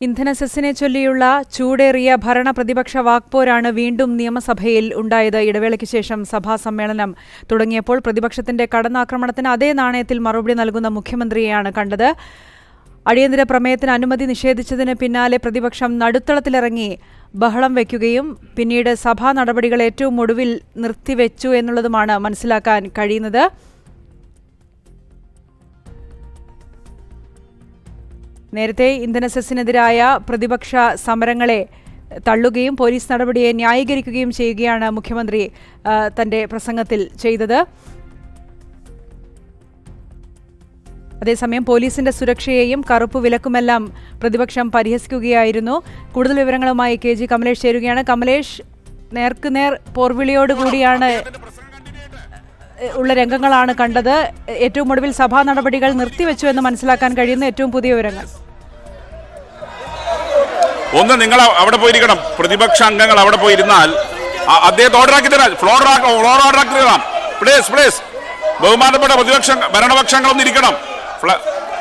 ഇന്ധന സെസ്സിനെ ചൊല്ലിയുള്ള ചൂടേറിയ ഭരണ പ്രതിപക്ഷ വാക്പോരാണ് വീണ്ടും നിയമസഭയിൽ ഉണ്ടായത് ഇടവേളയ്ക്ക് ശേഷം സഭാ സമ്മേളനം തുടങ്ങിയപ്പോൾ പ്രതിപക്ഷത്തിന്റെ കടന്നാക്രമണത്തിന് അതേ നാണയത്തിൽ മറുപടി നൽകുന്ന മുഖ്യമന്ത്രിയെയാണ് കണ്ടത് അടിയന്തര പ്രമേയത്തിന് അനുമതി നിഷേധിച്ചതിന് പിന്നാലെ പ്രതിപക്ഷം നടുത്തളത്തിലിറങ്ങി ബഹളം വയ്ക്കുകയും പിന്നീട് സഭാ നടപടികൾ ഏറ്റവും ഒടുവിൽ നിർത്തിവെച്ചു എന്നുള്ളതുമാണ് മനസ്സിലാക്കാൻ കഴിയുന്നത് നേരത്തെ ഇന്ധന സെസ്സിനെതിരായ പ്രതിപക്ഷ സമരങ്ങളെ തള്ളുകയും പോലീസ് നടപടിയെ ന്യായീകരിക്കുകയും ചെയ്യുകയാണ് മുഖ്യമന്ത്രി ആ, തന്റെ പ്രസംഗത്തിൽ ചെയ്തത് അതേസമയം പോലീസിന്റെ സുരക്ഷയെയും കറുപ്പ് വിലക്കുമെല്ലാം പ്രതിപക്ഷം പരിഹസിക്കുകയായിരുന്നു കൂടുതൽ വിവരങ്ങളുമായി കെ ജി കമലേഷ് ചേരുകയാണ് കമലേഷ് നേർക്കുനേർ പോർവിളിയോടുകൂടിയാണ് ഏഹ്, ഉള്ള രംഗങ്ങളാണ് കണ്ടത് ഏറ്റവും ഒടുവിൽ സഭാ നടപടികൾ നിർത്തിവെച്ചു എന്ന് മനസ്സിലാക്കാൻ കഴിയുന്ന ഏറ്റവും പുതിയ വിവരങ്ങൾ ഒന്ന് നിങ്ങൾ അവിടെ പോയിരിക്കണം പ്രതിപക്ഷ അംഗങ്ങൾ അവിടെ പോയിരുന്നാൽ അ- അദ്ദേഹത്തെ ഓർഡറാക്കി തരാം ഫ്ലോർ ഫ്ലോർ ഓർഡറാക്കി തരാം പ്ലീസ് പ്ലീസ് ബഹുമാനപ്പെട്ട പ്രതിപക്ഷ ഭരണപക്ഷങ്ങളൊന്നും ഇരിക്കണം ഫ്ല-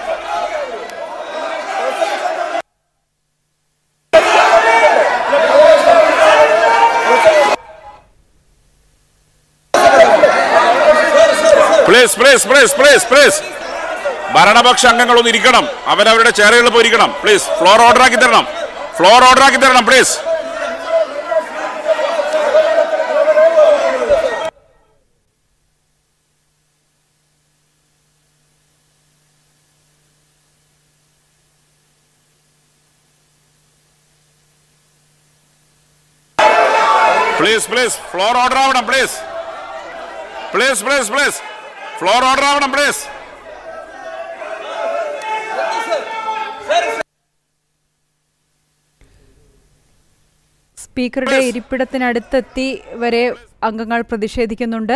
please please please please please ഭരണപക്ഷ അംഗങ്ങളൊന്നും ഇരിക്കണം അവരവരുടെ ചെയറുകളിൽ പോയിരിക്കണം പ്ലീസ് ഫ്ലോർ ഓർഡർ ആക്കി തരണം ഫ്ലോർ ഓർഡർ ആക്കി തരണം please please please floor order ആവണം please please please please floor order ആവണം പ്ലീസ് സ്പീക്കറുടെ ഇരിപ്പിടത്തിനടുത്തെത്തി വരെ അംഗങ്ങൾ പ്രതിഷേധിക്കുന്നുണ്ട്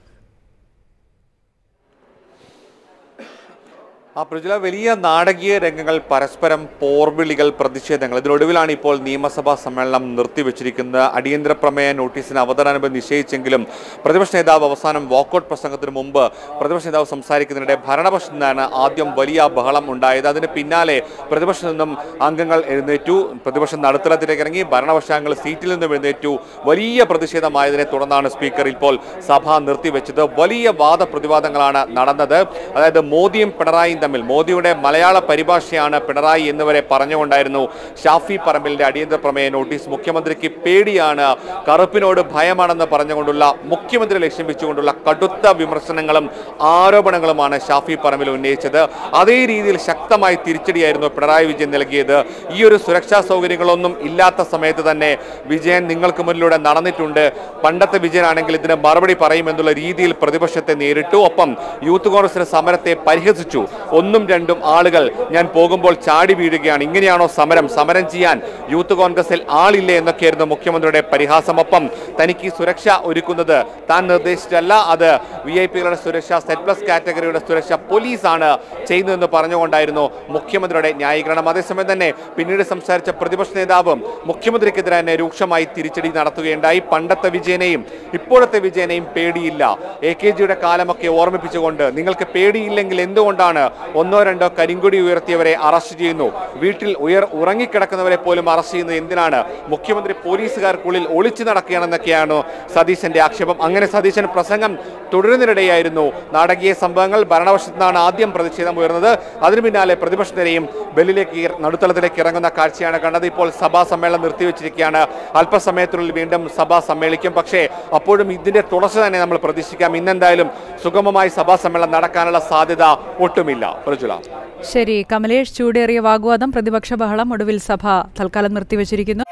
ആ പ്രജല വലിയ നാടകീയ രംഗങ്ങൾ പരസ്പരം പോർവിളികൾ പ്രതിഷേധങ്ങൾ ഇതിനൊടുവിലാണ് ഇപ്പോൾ നിയമസഭാ സമ്മേളനം നിർത്തിവെച്ചിരിക്കുന്നത് അടിയന്തര പ്രമേയ നോട്ടീസിന് അവതരണാനുമതി നിശ്ചയിച്ചെങ്കിലും പ്രതിപക്ഷ നേതാവ് അവസാനം വാക്കൌട്ട് പ്രസംഗത്തിന് മുമ്പ് പ്രതിപക്ഷ നേതാവ് സംസാരിക്കുന്നതിനിടെ ഭരണപക്ഷത്തു നിന്നാണ് ആദ്യം വലിയ ബഹളം ഉണ്ടായത് അതിന് പിന്നാലെ പ്രതിപക്ഷത്തു നിന്നും അംഗങ്ങൾ എഴുന്നേറ്റു പ്രതിപക്ഷം നടുത്തളത്തിലേക്ക് ഇറങ്ങി ഭരണപക്ഷാംഗങ്ങൾ സീറ്റിൽ നിന്നും എഴുന്നേറ്റു വലിയ പ്രതിഷേധമായതിനെ തുടർന്നാണ് സ്പീക്കർ ഇപ്പോൾ സഭ നിർത്തിവെച്ചത് വലിയ വാദപ്രതിവാദങ്ങളാണ് നടന്നത് അതായത് മോദിയും പിണറായിയും തമ്മിൽ മോദിയുടെ മലയാള പരിഭാഷയാണ് പിണറായി എന്നിവരെ പറഞ്ഞുകൊണ്ടായിരുന്നു ഷാഫി പറമ്പിലിന്റെ അടിയന്തര പ്രമേയ നോട്ടീസ് മുഖ്യമന്ത്രിക്ക് പേടിയാണ് കറുപ്പിനോട് ഭയമാണെന്ന് പറഞ്ഞുകൊണ്ടുള്ള മുഖ്യമന്ത്രി ലക്ഷ്യം വെച്ചുകൊണ്ടുള്ള കടുത്ത വിമർശനങ്ങളും ആരോപണങ്ങളുമാണ് ഷാഫി പറമ്പിൽ ഉന്നയിച്ചത് അതേ രീതിയിൽ ശക്തമായി തിരിച്ചടിയായിരുന്നു പിണറായി വിജയൻ നൽകിയത് ഈ ഒരു സുരക്ഷാ സൗകര്യങ്ങളൊന്നും ഇല്ലാത്ത സമയത്ത് തന്നെ വിജയൻ നിങ്ങൾക്ക് മുന്നിലൂടെ നടന്നിട്ടുണ്ട് പണ്ടത്തെ വിജയനാണെങ്കിൽ ഇതിന് മറുപടി പറയുമെന്നുള്ള രീതിയിൽ പ്രതിപക്ഷത്തെ നേരിട്ടു ഒപ്പം യൂത്ത് കോൺഗ്രസിന്റെ സമരത്തെ പരിഹസിച്ചു ഒന്നും രണ്ടും ആളുകൾ ഞാൻ പോകുമ്പോൾ ചാടി വീഴുകയാണ് ഇങ്ങനെയാണോ സമരം സമരം ചെയ്യാൻ യൂത്ത് കോൺഗ്രസിൽ ആളില്ലേ എന്നൊക്കെയായിരുന്നു മുഖ്യമന്ത്രിയുടെ പരിഹാസം ഒപ്പം തനിക്ക് ഈ സുരക്ഷ ഒരുക്കുന്നത് താൻ നിർദ്ദേശിച്ചല്ല അത് വി ഐ പികളുടെ സുരക്ഷ സെറ്റ് പ്ലസ് കാറ്റഗറിയുടെ സുരക്ഷ പോലീസാണ് ചെയ്യുന്നതെന്ന് പറഞ്ഞുകൊണ്ടായിരുന്നു മുഖ്യമന്ത്രിയുടെ ന്യായീകരണം അതേസമയം തന്നെ പിന്നീട് സംസാരിച്ച പ്രതിപക്ഷ നേതാവും മുഖ്യമന്ത്രിക്കെതിരെ തന്നെ രൂക്ഷമായി തിരിച്ചടി നടത്തുകയുണ്ടായി പണ്ടത്തെ വിജയനെയും ഇപ്പോഴത്തെ വിജയനെയും പേടിയില്ല എ കെ ജിയുടെ കാലമൊക്കെ ഓർമ്മിപ്പിച്ചുകൊണ്ട് നിങ്ങൾക്ക് പേടിയില്ലെങ്കിൽ എന്തുകൊണ്ടാണ് ഒന്നോ രണ്ടോ കരിങ്കൊടി ഉയർത്തിയവരെ അറസ്റ്റ് ചെയ്യുന്നു വീട്ടിൽ ഉയർ ഉറങ്ങിക്കിടക്കുന്നവരെ പോലും അറസ്റ്റ് ചെയ്യുന്നത് എന്തിനാണ് മുഖ്യമന്ത്രി പോലീസുകാർക്കുള്ളിൽ ഒളിച്ചു നടക്കുകയാണെന്നൊക്കെയാണ് സതീശന്റെ ആക്ഷേപം അങ്ങനെ സതീശൻ പ്രസംഗം തുടരുന്നതിനിടെയായിരുന്നു നാടകീയ സംഭവങ്ങൾ ഭരണപക്ഷത്തു നിന്നാണ് ആദ്യം പ്രതിഷേധം ഉയർന്നത് അതിനു പിന്നാലെ പ്രതിപക്ഷ നിരയും ബെല്ലിലേക്ക് ഇറ- നടുത്തളത്തിലേക്ക് ഇറങ്ങുന്ന കാഴ്ചയാണ് കണ്ടത് ഇപ്പോൾ സഭാ സമ്മേളനം നിർത്തിവെച്ചിരിക്കുകയാണ് അല്പസമയത്തിനുള്ളിൽ വീണ്ടും സഭ സമ്മേളിക്കും പക്ഷേ അപ്പോഴും ഇതിന്റെ തുടർച്ച തന്നെ നമ്മൾ പ്രതീക്ഷിക്കാം ഇന്നെന്തായാലും സുഗമമായി സഭാ സമ്മേളനം നടക്കാനുള്ള സാധ്യത ഒട്ടുമില്ല പ്രജുല ശരി കമലേഷ് ചൂടേറിയ വാഗ്വാദം പ്രതിപക്ഷ ബഹളം ഒടുവിൽ സഭ തൽക്കാലം നിർത്തിവച്ചിരിക്കുന്നു